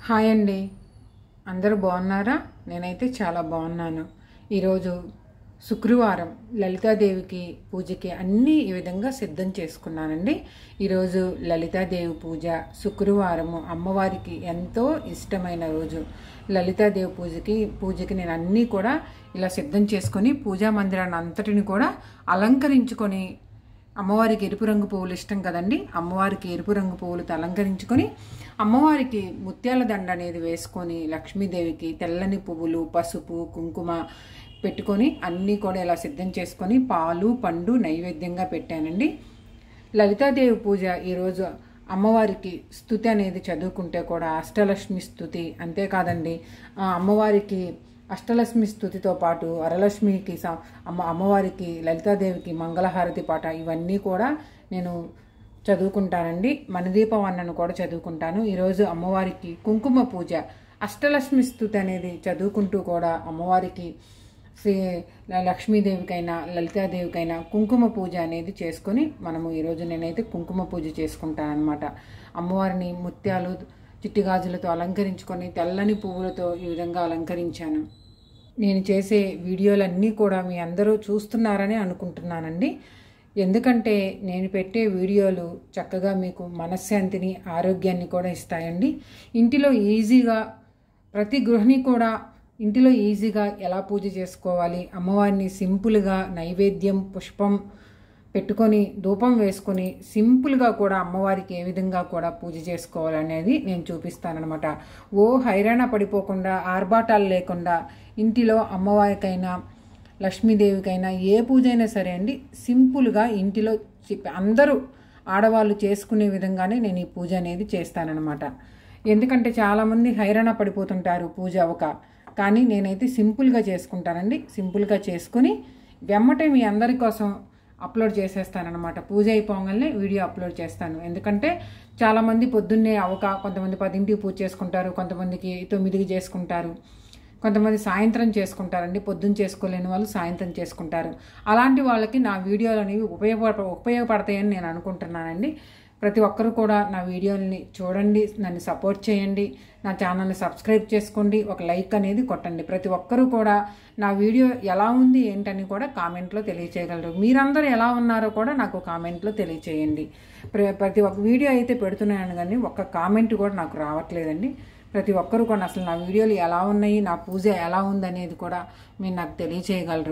hi అండి అందరూ బాగున్నారా నేనైతే చాలా బాగున్నాను ఈరోజు శుక్రవారం లలితాదేవికి పూజకి అన్నీ ఈ విధంగా సిద్ధం చేసుకున్నానండి ఈరోజు లలితాదేవి పూజ శుక్రవారము అమ్మవారికి ఎంతో ఇష్టమైన రోజు లలితాదేవి పూజకి పూజకి నేను అన్నీ కూడా ఇలా సిద్ధం చేసుకొని పూజా మందిరాన్ని అంతటిని కూడా అలంకరించుకొని అమ్మవారికి ఎరుపు రంగు పువ్వులు ఇష్టం కదండి అమ్మవారికి ఎరుపు రంగు పువ్వులతో అలంకరించుకొని అమ్మవారికి ముత్యాల దండ అనేది వేసుకొని లక్ష్మీదేవికి తెల్లని పువ్వులు పసుపు కుంకుమ పెట్టుకొని అన్నీ కూడా ఇలా సిద్ధం చేసుకొని పాలు పండు నైవేద్యంగా పెట్టానండి లలితాదేవి పూజ ఈరోజు అమ్మవారికి స్థుతి అనేది చదువుకుంటే కూడా అష్టలక్ష్మి స్థుతి అంతేకాదండి ఆ అమ్మవారికి అష్టలక్ష్మి స్థుతితో పాటు వరలక్ష్మికి స- అమ్మ అమ్మవారికి లలితాదేవికి మంగళహారతి పాట ఇవన్నీ కూడా నేను చదువుకుంటానండి మణిదీప వర్ణను కూడా చదువుకుంటాను ఈరోజు అమ్మవారికి కుంకుమ పూజ అష్టలక్ష్మి స్థుతి అనేది చదువుకుంటూ కూడా అమ్మవారికి శ్రీ లక్ష్మీదేవికైనా లలితాదేవికైనా కుంకుమ పూజ అనేది చేసుకొని మనము ఈరోజు నేనైతే కుంకుమ పూజ చేసుకుంటాను అనమాట అమ్మవారిని ముత్యాలు చిట్టి గాజులతో అలంకరించుకొని తెల్లని పువ్వులతో ఈ విధంగా అలంకరించాను నేను చేసే వీడియోలన్నీ కూడా మీ అందరూ చూస్తున్నారని అనుకుంటున్నానండి ఎందుకంటే నేను పెట్టే వీడియోలు చక్కగా మీకు మనశ్శాంతిని ఆరోగ్యాన్ని కూడా ఇస్తాయండి ఇంటిలో ఈజీగా ప్రతి గృహిణి కూడా ఇంటిలో ఈజీగా ఎలా పూజ చేసుకోవాలి అమ్మవారిని సింపుల్గా నైవేద్యం పుష్పం పెట్టుకొని ధూపం వేసుకొని సింపుల్గా కూడా అమ్మవారికి ఏ విధంగా కూడా పూజ చేసుకోవాలనేది నేను చూపిస్తానమాట ఓ హైరాణ పడిపోకుండా ఆర్భాటాలు లేకుండా ఇంటిలో అమ్మవారికైనా లక్ష్మీదేవికైనా ఏ పూజ అయినా సరే అండి సింపుల్గా ఇంటిలో చెప్పి అందరూ ఆడవాళ్ళు చేసుకునే విధంగానే నేను ఈ పూజ అనేది చేస్తానన్నమాట ఎందుకంటే చాలామంది హైరాణ పడిపోతుంటారు పూజ ఒక కానీ నేనైతే సింపుల్గా చేసుకుంటానండి సింపుల్గా చేసుకుని వెమ్మటే మీ అందరి కోసం అప్లోడ్ చేసేస్తానన్నమాట పూజ అయిపోగానే వీడియో అప్లోడ్ చేస్తాను ఎందుకంటే చాలామంది పొద్దున్నే అవక కొంతమంది పదింటికి పూజ చేసుకుంటారు కొంతమందికి తొమ్మిదికి చేసుకుంటారు కొంతమంది సాయంత్రం చేసుకుంటారండి పొద్దున్న చేసుకోలేని వాళ్ళు సాయంత్రం చేసుకుంటారు అలాంటి వాళ్ళకి నా వీడియోలు అనేవి ఉపయోగపడ ఉపయోగపడతాయని నేను అనుకుంటున్నానండి ప్రతి ఒక్కరు కూడా నా వీడియోని చూడండి నన్ను సపోర్ట్ చేయండి నా ఛానల్ని సబ్స్క్రైబ్ చేసుకోండి ఒక లైక్ అనేది కొట్టండి ప్రతి ఒక్కరూ కూడా నా వీడియో ఎలా ఉంది ఏంటని కూడా కామెంట్లో తెలియచేయగలరు మీరందరూ ఎలా ఉన్నారో కూడా నాకు కామెంట్లో తెలియచేయండి ప్ర- ప్రతి ఒక్క వీడియో అయితే పెడుతున్నాను కానీ ఒక్క కామెంట్ కూడా నాకు రావట్లేదండి ప్రతి ఒక్కరు కూడా అసలు నా వీడియోలు ఎలా ఉన్నాయి నా పూజ ఎలా ఉందనేది కూడా మీరు నాకు తెలియచేయగలరు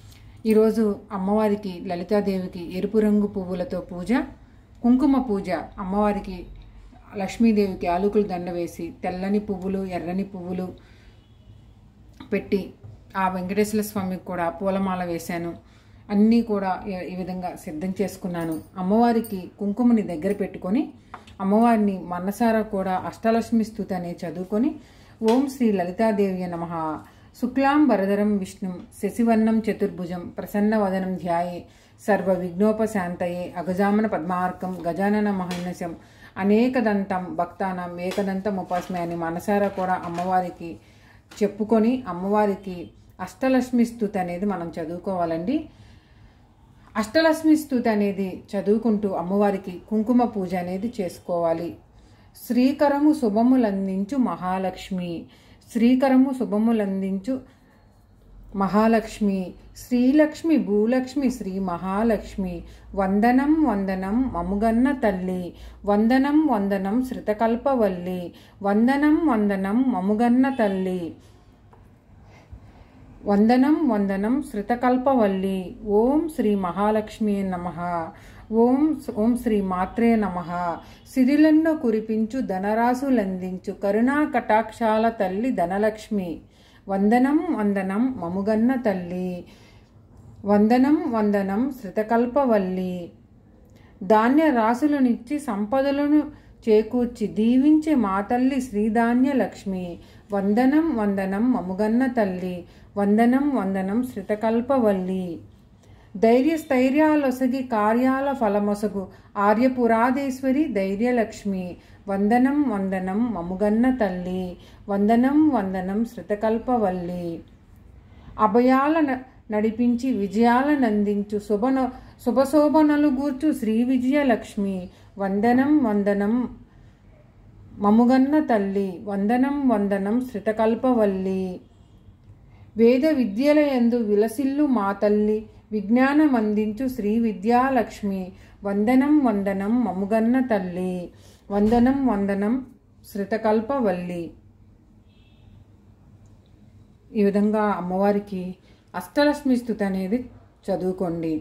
ఈరోజు అమ్మవారికి లలితాదేవికి ఎరుపు రంగు పువ్వులతో పూజ కుంకుమ పూజ అమ్మవారికి లక్ష్మీదేవికి ఆలుకులు దండ వేసి తెల్లని పువ్వులు ఎర్రని పువ్వులు పెట్టి ఆ వెంకటేశ్వర స్వామికి కూడా పూలమాల వేశాను అన్నీ కూడా ఈ- ఈ విధంగా సిద్ధం చేసుకున్నాను అమ్మవారికి కుంకుమని దగ్గర పెట్టుకొని అమ్మవారిని మనసారా కూడా అష్టలక్ష్మి స్థుతి అనేది చదువుకొని ఓం శ్రీ లలితాదేవి నమ శుక్లాం వరదరం విష్ణు శశివర్ణం చతుర్భుజం ప్రసన్న వదనం ధ్యాయే సర్వ విఘ్నోపశాంతయే అగజామన పద్మార్కం గజానన మహన్నశం అనేకదంతం భక్తానం ఏకదంతం ఉపాసమే అని మనసారా కూడా అమ్మవారికి చెప్పుకొని అమ్మవారికి అష్టలక్ష్మి స్థుతి అనేది మనం చదువుకోవాలండి అష్టలక్ష్మి స్థుతి అనేది చదువుకుంటూ అమ్మవారికి కుంకుమ పూజ అనేది చేసుకోవాలి శ్రీకరము శుభములందించు మహాలక్ష్మి శ్రీకరము శుభములందించు మహాలక్ష్మి శ్రీలక్ష్మి భూలక్ష్మి శ్రీ మహాలక్ష్మి వందనం వందనం మముగన్న తల్లి వందనం వందనం శృతకల్పవల్లి వందనం వందనం మముగన్న తల్లి వందనం వందనం శృతకల్పవల్లి ఓం శ్రీ మహాలక్ష్మి నమ ఓం ఓం శ్రీ మాత్రే నమ సిరిలెన్నో కురిపించు ధనరాశులందించు కరుణా కటాక్షాల తల్లి ధనలక్ష్మి వందనం వందనం మముగన్న తల్లి వందనం వందనం శృతకల్పవల్లి ధాన్య రాసులనిచ్చి సంపదలను చేకూర్చి దీవించే మా తల్లి శ్రీధాన్య లక్ష్మి వందనం వందనం మముగన్న తల్లి వందనం వందనం శృతకల్పవల్లి ధైర్య స్థైర్యాలొసగి కార్యాల ఫలమొసగు ఆర్యపురాధేశ్వరి ధైర్యలక్ష్మి వందనం వందనం మముగన్న తల్లి వందనం వందనం శృతకల్పవల్లి అభయాల న- నడిపించి విజయాలనందించు శుభన శుభశోభనలు గూర్చు శ్రీ విజయలక్ష్మి వందనం వందనం మముగన్న తల్లి వందనం వందనం శ్రితకల్పవల్లి వేద విద్యలయందు విలసిల్లు మా తల్లి విజ్ఞానమందించు శ్రీ విద్యాలక్ష్మి వందనం వందనం మముగన్న తల్లి వందనం వందనం శ్రితకల్పవల్లి ఈ విధంగా అమ్మవారికి అష్టలక్ష్మి స్థుతి అనేది చదువుకోండి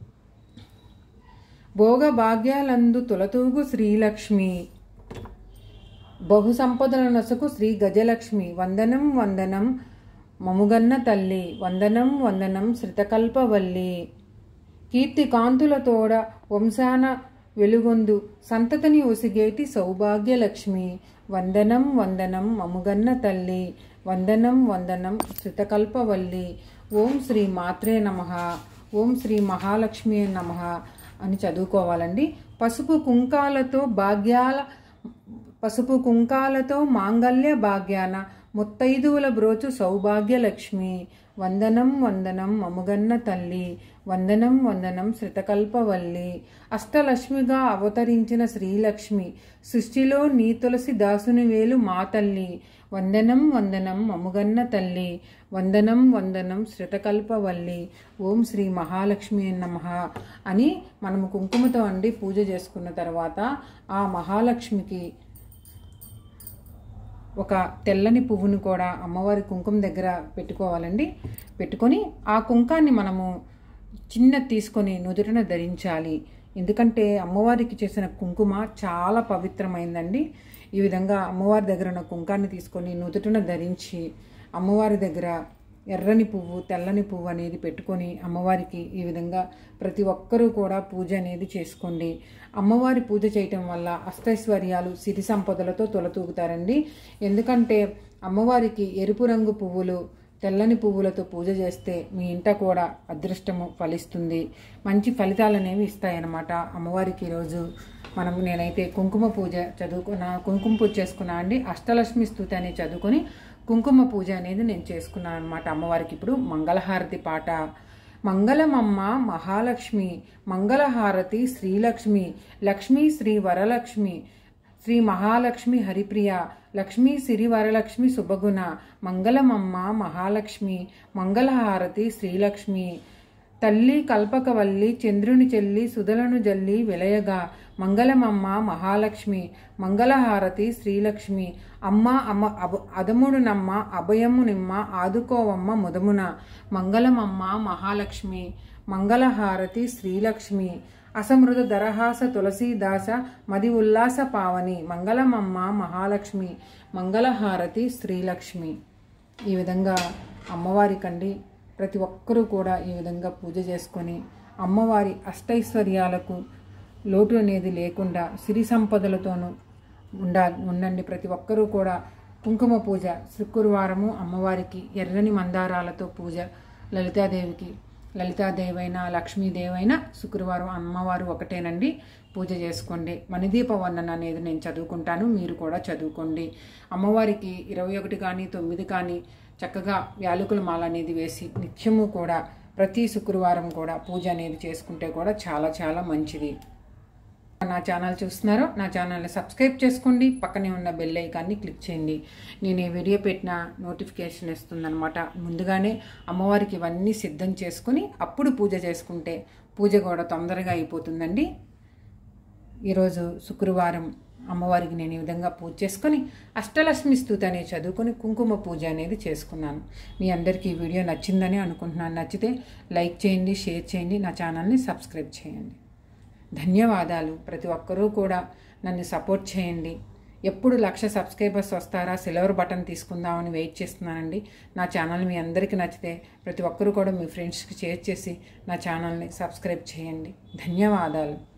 భోగ భాగ్యాలందు తులతూగు శ్రీలక్ష్మి బహు సంపదల నొసకు శ్రీ గజలక్ష్మి వందనం వందనం మముగన్న తల్లి వందనం వందనం శ్రితకల్పవల్లి కీర్తి కాంతులతోడ వంశాన వెలుగొందు సంతతిని ఒసిగేటి సౌభాగ్యలక్ష్మి వందనం వందనం మముగన్న తల్లి వందనం వందనం శ్రితకల్పవల్లి ఓం శ్రీ మాత్రే నమ ఓం శ్రీ మహాలక్ష్మి నమ అని చదువుకోవాలండి పసుపు కుంకాలతో భాగ్యాల పసుపు కుంకాలతో మాంగల్య భాగ్యాన ముత్తైదువుల బ్రోచు సౌభాగ్యలక్ష్మి వందనం వందనం మముగన్న తల్లి వందనం వందనం శ్రితకల్పవల్లి అష్టలక్ష్మిగా అవతరించిన శ్రీలక్ష్మి సృష్టిలో నీ తులసి దాసుని వేలు మా తల్లి వందనం వందనం మముగన్న తల్లి వందనం వందనం శ్రితకల్పవల్లి ఓం శ్రీ మహాలక్ష్మి నమ అని మనము కుంకుమతో అండి పూజ చేసుకున్న తర్వాత ఆ మహాలక్ష్మికి ఒక తెల్లని పువ్వును కూడా అమ్మవారి కుంకుమ దగ్గర పెట్టుకోవాలండి పెట్టుకొని ఆ కుంకాన్ని మనము చిన్న తీసుకొని నుదుటిన ధరించాలి ఎందుకంటే అమ్మవారికి చేసిన కుంకుమ చాలా పవిత్రమైందండి ఈ విధంగా అమ్మవారి దగ్గర ఉన్న కుంకాన్ని తీసుకొని నుదుటిన ధరించి అమ్మవారి దగ్గర ఎర్రని పువ్వు తెల్లని పువ్వు అనేది పెట్టుకొని అమ్మవారికి ఈ విధంగా ప్రతి ఒక్కరూ కూడా పూజ అనేది చేసుకోండి అమ్మవారి పూజ చేయటం వల్ల అష్టైశ్వర్యాలు సిరి సంపదలతో తొలతూగుతారండి ఎందుకంటే అమ్మవారికి ఎరుపు రంగు పువ్వులు తెల్లని పువ్వులతో పూజ చేస్తే మీ ఇంట కూడా అదృష్టము ఫలిస్తుంది మంచి ఫలితాలు అనేవి ఇస్తాయన్నమాట అమ్మవారికి ఈరోజు మనం నేనైతే కుంకుమ పూజ చదువుకున్నా కుంకుమ పూజ చేసుకున్నా అండి అష్టలక్ష్మి స్థుతి అనేది చదువుకొని కుంకుమ పూజ అనేది నేను చేసుకున్నాను అనమాట అమ్మవారికి ఇప్పుడు మంగళహారతి పాట మంగళమమ్మ మహాలక్ష్మి మంగళహారతి శ్రీలక్ష్మి లక్ష్మీ శ్రీ వరలక్ష్మి శ్రీ మహాలక్ష్మి హరిప్రియ లక్ష్మీ సిరి వరలక్ష్మి శుభగుణ మంగళమమ్మ మహాలక్ష్మి మంగళహారతి శ్రీలక్ష్మి తల్లి కల్పకవల్లి చంద్రుని చెల్లి సుధలను జల్లి విలయగా మంగళమమ్మ మహాలక్ష్మి మంగళహారతి శ్రీలక్ష్మి అమ్మ అమ్మ అబ అదముడునమ్మ అభయము నిమ్మ ఆదుకోవమ్మ ముదమున మంగళమమ్మ మహాలక్ష్మి మంగళహారతి శ్రీలక్ష్మి అసమృత దరహాస తులసీదాస మది ఉల్లాస పావని మంగళమమ్మ మహాలక్ష్మి మంగళహారతి శ్రీలక్ష్మి ఈ విధంగా అమ్మవారికండి ప్రతి ఒక్కరూ కూడా ఈ విధంగా పూజ చేసుకొని అమ్మవారి అష్టైశ్వర్యాలకు లోటు అనేది లేకుండా సిరి సంపదలతోనూ ఉండా ఉండండి ప్రతి ఒక్కరూ కూడా కుంకుమ పూజ శుక్రవారము అమ్మవారికి ఎర్రని మందారాలతో పూజ లలితాదేవికి లలితాదేవైనా లక్ష్మీదేవైనా శుక్రవారం అమ్మవారు ఒకటేనండి పూజ చేసుకోండి మణిదీప వర్ణన అనేది నేను చదువుకుంటాను మీరు కూడా చదువుకోండి అమ్మవారికి ఇరవై ఒకటి కానీ తొమ్మిది కానీ చక్కగా యాలకుల మాల అనేది వేసి నిత్యము కూడా ప్రతి శుక్రవారం కూడా పూజ అనేది చేసుకుంటే కూడా చాలా చాలా మంచిది నా ఛానల్ చూస్తున్నారో నా ఛానల్ని సబ్స్క్రైబ్ చేసుకోండి పక్కనే ఉన్న బెల్ ఐకాన్ని క్లిక్ చేయండి నేను ఈ వీడియో పెట్టిన నోటిఫికేషన్ ఇస్తుందనమాట ముందుగానే అమ్మవారికి ఇవన్నీ సిద్ధం చేసుకుని అప్పుడు పూజ చేసుకుంటే పూజ కూడా తొందరగా అయిపోతుందండి ఈరోజు శుక్రవారం అమ్మవారికి నేను ఈ విధంగా పూజ చేసుకొని అష్టలక్ష్మి స్థుతి అనేది చదువుకొని కుంకుమ పూజ అనేది చేసుకున్నాను మీ అందరికీ ఈ వీడియో నచ్చిందని అనుకుంటున్నాను నచ్చితే లైక్ చేయండి షేర్ చేయండి నా ఛానల్ని సబ్స్క్రైబ్ చేయండి ధన్యవాదాలు ప్రతి ఒక్కరూ కూడా నన్ను సపోర్ట్ చేయండి ఎప్పుడు లక్ష సబ్స్క్రైబర్స్ వస్తారా సిల్వర్ బటన్ తీసుకుందామని వెయిట్ చేస్తున్నానండి నా ఛానల్ మీ అందరికీ నచ్చితే ప్రతి ఒక్కరూ కూడా మీ ఫ్రెండ్స్కి షేర్ చేసి నా ఛానల్ని సబ్స్క్రైబ్ చేయండి ధన్యవాదాలు